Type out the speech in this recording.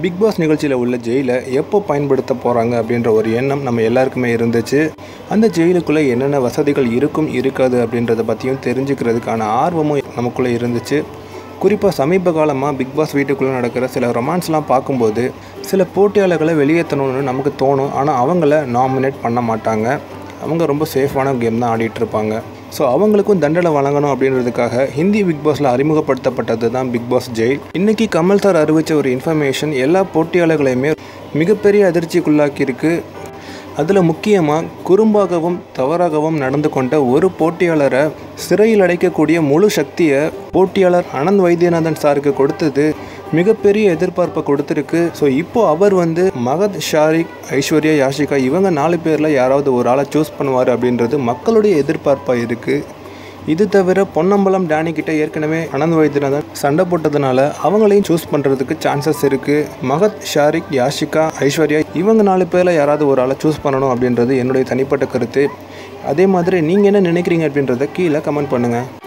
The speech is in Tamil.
பிக் பாஸ் நிகழ்ச்சியில் உள்ள ஜெயிலை எப்போ பயன்படுத்த போகிறாங்க அப்படின்ற ஒரு எண்ணம் நம்ம எல்லாருக்குமே இருந்துச்சு அந்த ஜெயிலுக்குள்ளே என்னென்ன வசதிகள் இருக்கும் இருக்காது அப்படின்றத பற்றியும் தெரிஞ்சுக்கிறதுக்கான ஆர்வமும் நமக்குள்ளே இருந்துச்சு குறிப்பாக சமீப காலமாக பிக் பாஸ் வீட்டுக்குள்ளே நடக்கிற சில ரொமான்ஸ்லாம் பார்க்கும்போது சில போட்டியாளர்களை வெளியேற்றணும்னு நமக்கு தோணும் ஆனால் அவங்கள நாமினேட் பண்ண மாட்டாங்க அவங்க ரொம்ப சேஃபான கேம் தான் ஆடிட்டு இருப்பாங்க ஸோ அவங்களுக்கும் தண்டனை வழங்கணும் அப்படின்றதுக்காக ஹிந்தி பிக் பாஸில் அறிமுகப்படுத்தப்பட்டது தான் பிக் பாஸ் ஜெயில் இன்னைக்கு கமல் சார் அறிவித்த ஒரு இன்ஃபர்மேஷன் எல்லா போட்டியாளர்களையுமே மிகப்பெரிய அதிர்ச்சிக்குள்ளாக்கியிருக்கு அதில் முக்கியமாக குறும்பாகவும் தவறாகவும் நடந்து கொண்ட ஒரு போட்டியாளரை சிறையில் அடைக்கக்கூடிய முழு சக்தியை போட்டியாளர் அனந்த் வைத்தியநாதன் சாருக்கு கொடுத்தது மிகப்பெரிய எதிர்பார்ப்பை கொடுத்துருக்கு ஸோ இப்போ அவர் வந்து மகத் ஷாரிக் ஐஸ்வர்யா யாஷிகா இவங்க நாலு பேரில் யாராவது ஒரு ஆளை சூஸ் பண்ணுவார் அப்படின்றது மக்களுடைய எதிர்பார்ப்பாக இருக்குது இது தவிர பொன்னம்பலம் டேனி கிட்ட ஏற்கனவே அனந்த் வைத்தியநாதன் சண்டை போட்டதுனால அவங்களையும் சூஸ் பண்ணுறதுக்கு சான்சஸ் இருக்குது மகத் ஷாரிக் யாஷிகா ஐஸ்வர்யா இவங்க நாலு பேரில் யாராவது ஒரு ஆளை சூஸ் பண்ணணும் அப்படின்றது என்னுடைய தனிப்பட்ட கருத்து அதே மாதிரி நீங்கள் என்ன நினைக்கிறீங்க அப்படின்றத கீழே கமெண்ட் பண்ணுங்கள்